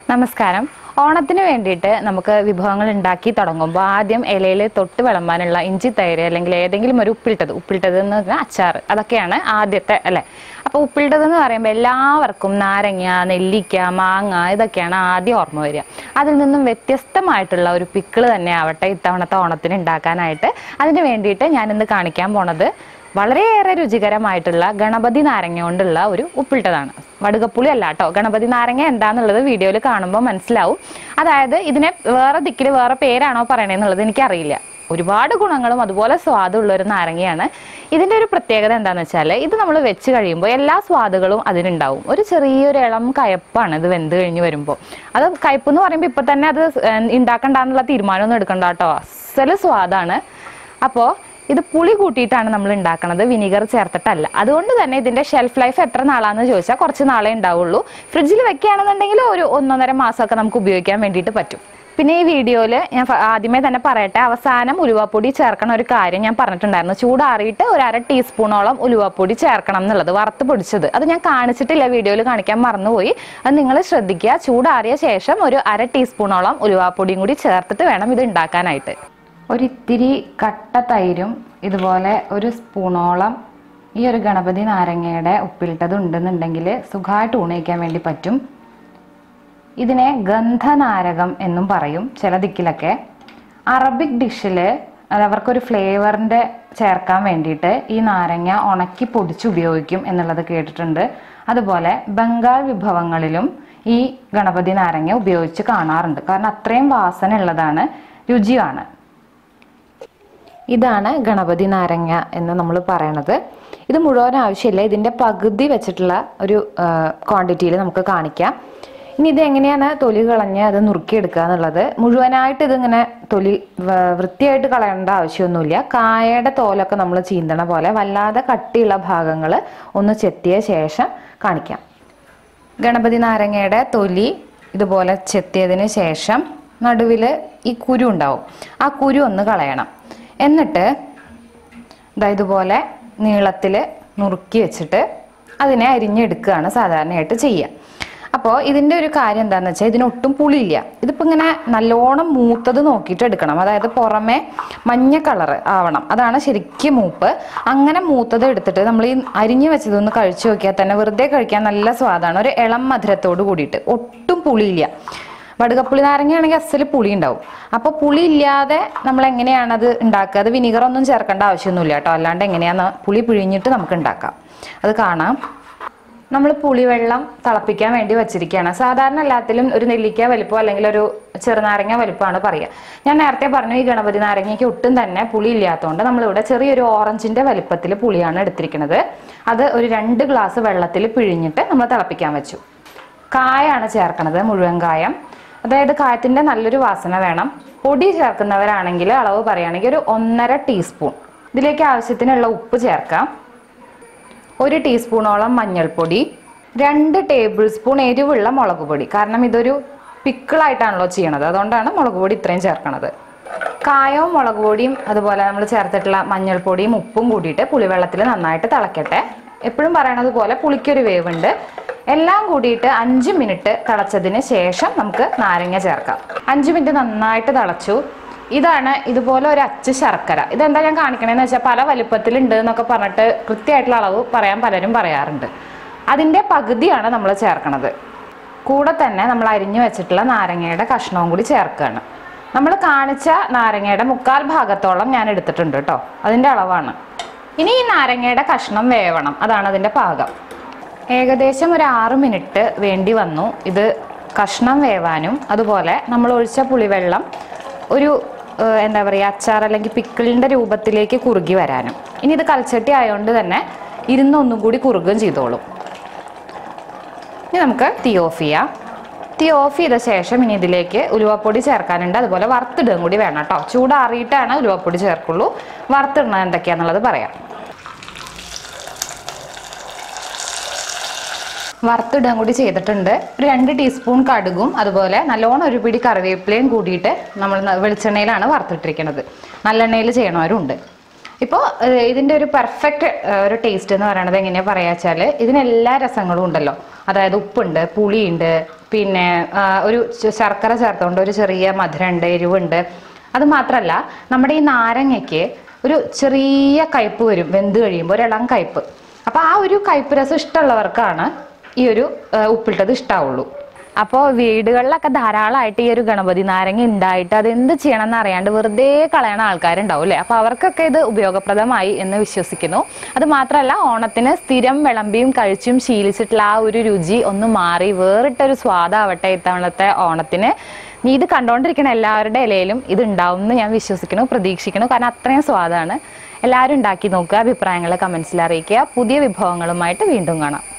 നമസ്കാരം ഓണത്തിന് വേണ്ടിയിട്ട് നമുക്ക് വിഭവങ്ങൾ ഉണ്ടാക്കി തുടങ്ങുമ്പോൾ ആദ്യം ഇലയിൽ തൊട്ട് വിളമ്പാനുള്ള ഇഞ്ചി തൈര് അല്ലെങ്കിൽ ഏതെങ്കിലും ഒരു ഉപ്പിലിട്ടത് ഉപ്പിലിട്ടത് എന്ന് പറഞ്ഞാൽ അച്ചാർ അതൊക്കെയാണ് ആദ്യത്തെ അല്ലേ അപ്പോൾ ഉപ്പിലിട്ടത് എന്ന് പറയുമ്പോൾ എല്ലാവർക്കും നാരങ്ങ നെല്ലിക്ക മാങ്ങ ഇതൊക്കെയാണ് ആദ്യം ഓർമ്മ വരിക അതിൽ നിന്നും വ്യത്യസ്തമായിട്ടുള്ള ഒരു പിക്കിള് തന്നെ ആവട്ടെ ഇത്തവണത്തെ ഓണത്തിന് ഉണ്ടാക്കാനായിട്ട് അതിന് വേണ്ടിയിട്ട് ഞാനിന്ന് കാണിക്കാൻ പോണത് വളരെയേറെ രുചികരമായിട്ടുള്ള ഗണപതി നാരങ്ങ കൊണ്ടുള്ള ഒരു ഉപ്പിട്ടതാണ് വടുകപ്പുളി അല്ല കേട്ടോ ഗണപതി നാരങ്ങ എന്താന്നുള്ളത് വീഡിയോയിൽ കാണുമ്പോൾ മനസ്സിലാവും അതായത് ഇതിനെ വേറെ ദിക്കിൽ വേറെ പേരാണോ പറയണേന്നുള്ളത് എനിക്കറിയില്ല ഒരുപാട് ഗുണങ്ങളും അതുപോലെ സ്വാദുള്ള ഒരു നാരങ്ങയാണ് ഇതിന്റെ ഒരു പ്രത്യേകത എന്താണെന്ന് വെച്ചാൽ ഇത് നമ്മൾ വെച്ച് കഴിയുമ്പോൾ എല്ലാ സ്വാദുകളും അതിനുണ്ടാവും ഒരു ചെറിയൊരു ഇളം കയപ്പാണ് ഇത് വെന്ത് കഴിഞ്ഞ് വരുമ്പോൾ അത് കയ്പ്പ് എന്ന് പറയുമ്പോൾ ഇപ്പൊ തന്നെ അത് ഉണ്ടാക്കണ്ടെന്നുള്ള തീരുമാനമൊന്നും എടുക്കണ്ട കേട്ടോ അസല് സ്വാദാണ് അപ്പോൾ ഇത് പുളി കൂട്ടിയിട്ടാണ് നമ്മൾ ഉണ്ടാക്കുന്നത് വിനീഗർ ചേർത്തിട്ടല്ല അതുകൊണ്ട് തന്നെ ഇതിന്റെ ഷെൽഫ് ലൈഫ് എത്ര നാളാന്ന് ചോദിച്ചാൽ കുറച്ച് നാളേ ഉണ്ടാവുള്ളൂ ഫ്രിഡ്ജിൽ വെക്കുകയാണെന്നുണ്ടെങ്കിൽ ഒരു ഒന്നൊന്നര മാസമൊക്കെ നമുക്ക് ഉപയോഗിക്കാൻ വേണ്ടിയിട്ട് പറ്റും പിന്നെ ഈ വീഡിയോയിൽ ഞാൻ ഫ- ആദ്യമേ തന്നെ പറയട്ടെ അവസാനം ഉലുവാപ്പൊടി ചേർക്കണ ഒരു കാര്യം ഞാൻ പറഞ്ഞിട്ടുണ്ടായിരുന്നു ചൂടാറിയിട്ട് ഒരു അര ടീസ്പൂണോളം ഉലുവാപ്പൊടി ചേർക്കണം എന്നുള്ളത് വറുത്ത് പൊടിച്ചത് അത് ഞാൻ കാണിച്ചിട്ടില്ല വീഡിയോയിൽ കാണിക്കാൻ മറന്നുപോയി അത് നിങ്ങൾ ശ്രദ്ധിക്കുക ചൂടാറിയ ശേഷം ഒരു അര ടീസ്പൂണോളം ഉലുവാപ്പൊടിയും കൂടി ചേർത്തിട്ട് വേണം ഇത് ഉണ്ടാക്കാനായിട്ട് ഒരിത്തിരി കട്ട തൈരും ഇതുപോലെ ഒരു സ്പൂണോളം ഈ ഒരു ഗണപതി നാരങ്ങയുടെ ഉപ്പിലിട്ടത് ഉണ്ടെന്നുണ്ടെങ്കിൽ സുഖമായിട്ട് ഊണയിക്കാൻ വേണ്ടി പറ്റും ഇതിനെ ഗന്ധനാരകം എന്നും പറയും ചില ദിക്കിലൊക്കെ അറബിക് ഡിഷിൽ അത് അവർക്കൊരു ഫ്ലേവറിൻ്റെ ചേർക്കാൻ വേണ്ടിയിട്ട് ഈ നാരങ്ങ ഉണക്കി പൊടിച്ച് ഉപയോഗിക്കും എന്നുള്ളത് കേട്ടിട്ടുണ്ട് അതുപോലെ ബംഗാൾ വിഭവങ്ങളിലും ഈ ഗണപതി നാരങ്ങ ഉപയോഗിച്ച് കാണാറുണ്ട് കാരണം അത്രയും വാസന ഉള്ളതാണ് രുചിയാണ് ഇതാണ് ഗണപതി നാരങ്ങ എന്ന് നമ്മൾ പറയണത് ഇത് മുഴുവൻ ആവശ്യമില്ല ഇതിന്റെ പകുതി വെച്ചിട്ടുള്ള ഒരു ക്വാണ്ടിറ്റിയിൽ നമുക്ക് കാണിക്കാം ഇനി ഇത് എങ്ങനെയാണ് തൊലി കളഞ്ഞ് അത് നുറുക്കിയെടുക്കുക എന്നുള്ളത് മുഴുവനായിട്ട് ഇതിങ്ങനെ തൊലി വ- വൃത്തിയായിട്ട് കളയേണ്ട ആവശ്യമൊന്നുമില്ല കായയുടെ തോലൊക്കെ നമ്മൾ ചീന്തണ പോലെ വല്ലാതെ കട്ടിയുള്ള ഭാഗങ്ങൾ ഒന്ന് ചെത്തിയ ശേഷം കാണിക്കാം ഗണപതി നാരങ്ങയുടെ തൊലി ഇതുപോലെ ചെത്തിയതിന് ശേഷം നടുവിൽ ഈ കുരു ഉണ്ടാവും ആ കുരു ഒന്ന് കളയണം എന്നിട്ട് ദാ ഇതുപോലെ നീളത്തിൽ നുറുക്കി വെച്ചിട്ട് അതിനെ അരിഞ്ഞെടുക്കുകയാണ് സാധാരണയായിട്ട് ചെയ്യുക അപ്പോൾ ഇതിൻ്റെ ഒരു കാര്യം എന്താണെന്ന് വെച്ചാൽ ഇതിനൊട്ടും പുളിയില്ല ഇതിപ്പോൾ ഇങ്ങനെ നല്ലോണം മൂത്തത് നോക്കിയിട്ട് എടുക്കണം അതായത് പുറമെ മഞ്ഞ കളറ് ആവണം അതാണ് ശരിക്കും മൂപ്പ് അങ്ങനെ മൂത്തത് എടുത്തിട്ട് നമ്മൾ ഈ അരിഞ്ഞു വെച്ചതൊന്ന് കഴിച്ചു നോക്കിയാൽ തന്നെ വെറുതെ കഴിക്കാൻ നല്ല സ്വാദാണ് ഒരു ഇളം മധുരത്തോട് കൂടിയിട്ട് ഒട്ടും പുളിയില്ല വടുകപ്പുളി നാരങ്ങയാണെങ്കിൽ അസല് പുളി ഉണ്ടാവും അപ്പോൾ പുളി ഇല്ലാതെ നമ്മൾ എങ്ങനെയാണ് അത് ഉണ്ടാക്കുക അത് വിനീഗർ ഒന്നും ചേർക്കേണ്ട ആവശ്യമൊന്നുമില്ല കേട്ടോ അല്ലാണ്ട് എങ്ങനെയാന്ന് പുളി പിഴിഞ്ഞിട്ട് നമുക്ക് ഉണ്ടാക്കാം അത് കാണാം നമ്മൾ പുളിവെള്ളം തിളപ്പിക്കാൻ വേണ്ടി വെച്ചിരിക്കുകയാണ് സാധാരണ എല്ലാത്തിലും ഒരു നെല്ലിക്ക വലിപ്പം അല്ലെങ്കിൽ ഒരു ചെറുനാരങ്ങ വലിപ്പമാണ് പറയുക ഞാൻ നേരത്തെ പറഞ്ഞു ഈ ഗണപതി നാരങ്ങയ്ക്ക് ഒട്ടും തന്നെ പുളി ഇല്ലാത്തതുകൊണ്ട് നമ്മളിവിടെ ചെറിയൊരു ഓറഞ്ചിന്റെ വലിപ്പത്തിൽ പുളിയാണ് എടുത്തിരിക്കുന്നത് അത് ഒരു രണ്ട് ഗ്ലാസ് വെള്ളത്തിൽ പിഴിഞ്ഞിട്ട് നമ്മൾ തിളപ്പിക്കാൻ വെച്ചു കായാണ് ചേർക്കണത് മുഴുവൻ കായം അതായത് കായത്തിന്റെ നല്ലൊരു വാസന വേണം പൊടി ചേർക്കുന്നവരാണെങ്കിൽ അളവ് പറയുകയാണെങ്കിൽ ഒരു ഒന്നര ടീസ്പൂൺ ഇതിലേക്ക് ആവശ്യത്തിനുള്ള ഉപ്പ് ചേർക്കാം ഒരു ടീസ്പൂണോളം മഞ്ഞൾപ്പൊടി രണ്ട് ടേബിൾ സ്പൂൺ എരിവുള്ള മുളക് പൊടി കാരണം ഇതൊരു പിക്കിളായിട്ടാണല്ലോ ചെയ്യണത് അതുകൊണ്ടാണ് മുളക് പൊടി ഇത്രയും ചേർക്കണത് കായവും മുളക് പൊടിയും അതുപോലെ നമ്മൾ ചേർത്തിട്ടുള്ള മഞ്ഞൾപ്പൊടിയും ഉപ്പും കൂടിയിട്ട് പുളിവെള്ളത്തിൽ നന്നായിട്ട് തിളക്കട്ടെ എപ്പോഴും പറയണത് പോലെ പുളിക്കൊരു വേവുണ്ട് എല്ലാം കൂടിയിട്ട് അഞ്ച് മിനിറ്റ് തിളച്ചതിന് ശേഷം നമുക്ക് നാരങ്ങ ചേർക്കാം അഞ്ച് മിനിറ്റ് നന്നായിട്ട് തിളച്ചു ഇതാണ് ഇതുപോലെ ഒരു അച്ച് ശർക്കര ഇതെന്താ ഞാൻ കാണിക്കണേന്ന് വെച്ചാൽ പല വലിപ്പത്തിലുണ്ട് എന്നൊക്കെ പറഞ്ഞിട്ട് കൃത്യമായിട്ടുള്ള അളവ് പറയാൻ പലരും പറയാറുണ്ട് അതിൻ്റെ പകുതിയാണ് നമ്മൾ ചേർക്കണത് കൂടെ തന്നെ നമ്മൾ അരിഞ്ഞു വെച്ചിട്ടുള്ള നാരങ്ങയുടെ കഷ്ണവും കൂടി ചേർക്കുകയാണ് നമ്മൾ കാണിച്ച നാരങ്ങയുടെ മുക്കാൽ ഭാഗത്തോളം ഞാൻ എടുത്തിട്ടുണ്ട് കേട്ടോ അതിൻ്റെ അളവാണ് ഇനി ഈ നാരങ്ങയുടെ കഷ്ണം വേവണം അതാണ് അതിൻ്റെ പാകം ഏകദേശം ഒരു ആറ് മിനിറ്റ് വേണ്ടി വന്നു ഇത് കഷ്ണം വേവാനും അതുപോലെ നമ്മൾ ഒഴിച്ച പുളിവെള്ളം ഒരു ഏഹ്, എന്താ പറയുക അച്ചാർ അല്ലെങ്കിൽ പിക്കിളിൻ്റെ രൂപത്തിലേക്ക് കുറുകി വരാനും ഇനി ഇത് കൽച്ചട്ടി ആയതുകൊണ്ട് തന്നെ ഇരുന്ന് ഒന്നും കൂടി കുറുകുകയും ചെയ്തോളും ഇനി നമുക്ക് തീ ഓഫ് ചെയ്യാം തീ ഓഫ് ചെയ്ത ശേഷം ഇനി ഇതിലേക്ക് ഉലുവപ്പൊടി ചേർക്കാനുണ്ട് അതുപോലെ വറുത്തിടുകയും കൂടി വേണം കേട്ടോ ചൂടാറിയിട്ടാണ് ഉലുവപ്പൊടി ചേർക്കുള്ളൂ വറുത്തിടുന്നത് എന്തൊക്കെയാണെന്നുള്ളത് പറയാം വറുത്തിടുകയും കൂടി ചെയ്തിട്ടുണ്ട് ഒരു രണ്ട് ടീസ്പൂൺ കടുകും അതുപോലെ നല്ലോണം ഒരു പിടി കറിവേപ്പിലയും കൂടിയിട്ട് നമ്മൾ ന- വെളിച്ചെണ്ണയിലാണ് വറുത്തിട്ടിരിക്കുന്നത് നല്ലെണ്ണയിൽ ചെയ്യണവരും ഉണ്ട് ഇപ്പോൾ ഇതിൻ്റെ ഒരു പെർഫെക്റ്റ് ഒരു ടേസ്റ്റ് എന്ന് പറയുന്നത് എങ്ങനെയാ പറയാ വെച്ചാൽ ഇതിന് എല്ലാ രസങ്ങളും ഉണ്ടല്ലോ അതായത് ഉപ്പുണ്ട് പുളിയുണ്ട് പിന്നെ ആ, ഒരു ച- ശർക്കര ചേർത്തുകൊണ്ട് ഒരു ചെറിയ മധുരമുണ്ട് എരിവുണ്ട് അത് മാത്രമല്ല നമ്മുടെ ഈ നാരങ്ങയ്ക്ക് ഒരു ചെറിയ കയ്പ്പ് വരും വെന്ത് കഴിയുമ്പോൾ ഒരു ഇളം കയ്പ്പ് അപ്പോൾ ആ ഒരു കയ്പ്പ് രസം ഇഷ്ടമുള്ളവർക്കാണ് ഈ ഒരു ആ, ഉപ്പിട്ടത് ഇഷ്ടാവുള്ളൂ അപ്പോൾ വീടുകളിലൊക്കെ ധാരാളമായിട്ട് ഈ ഒരു ഗണപതി നാരങ്ങ ഉണ്ടായിട്ട് അത് എന്ത് ചെയ്യണം എന്ന് അറിയാണ്ട് വെറുതെ കളയണ ആൾക്കാരുണ്ടാവും അല്ലേ അപ്പോൾ അവർക്കൊക്കെ ഇത് ഉപയോഗപ്രദമായി എന്ന് വിശ്വസിക്കുന്നു അത് മാത്രമല്ല ഓണത്തിന് സ്ഥിരം വിളമ്പിയും കഴിച്ചും ശീലിച്ചിട്ടുള്ള ആ ഒരു രുചി ഒന്ന് മാറി വേറിട്ടൊരു സ്വാദാവട്ടെ ഇത്തവണത്തെ ഓണത്തിന് നീ ഇത് കണ്ടുകൊണ്ടിരിക്കുന്ന എല്ലാവരുടെ ഇലയിലും ഇത് ഉണ്ടാവും എന്ന് ഞാൻ വിശ്വസിക്കുന്നു പ്രതീക്ഷിക്കുന്നു കാരണം അത്രയും സ്വാദാണ് എല്ലാവരും ഉണ്ടാക്കി നോക്കുക അഭിപ്രായങ്ങൾ കമൻസിൽ അറിയിക്കുക പുതിയ വിഭവങ്ങളുമായിട്ട് വീണ്ടും കാണാം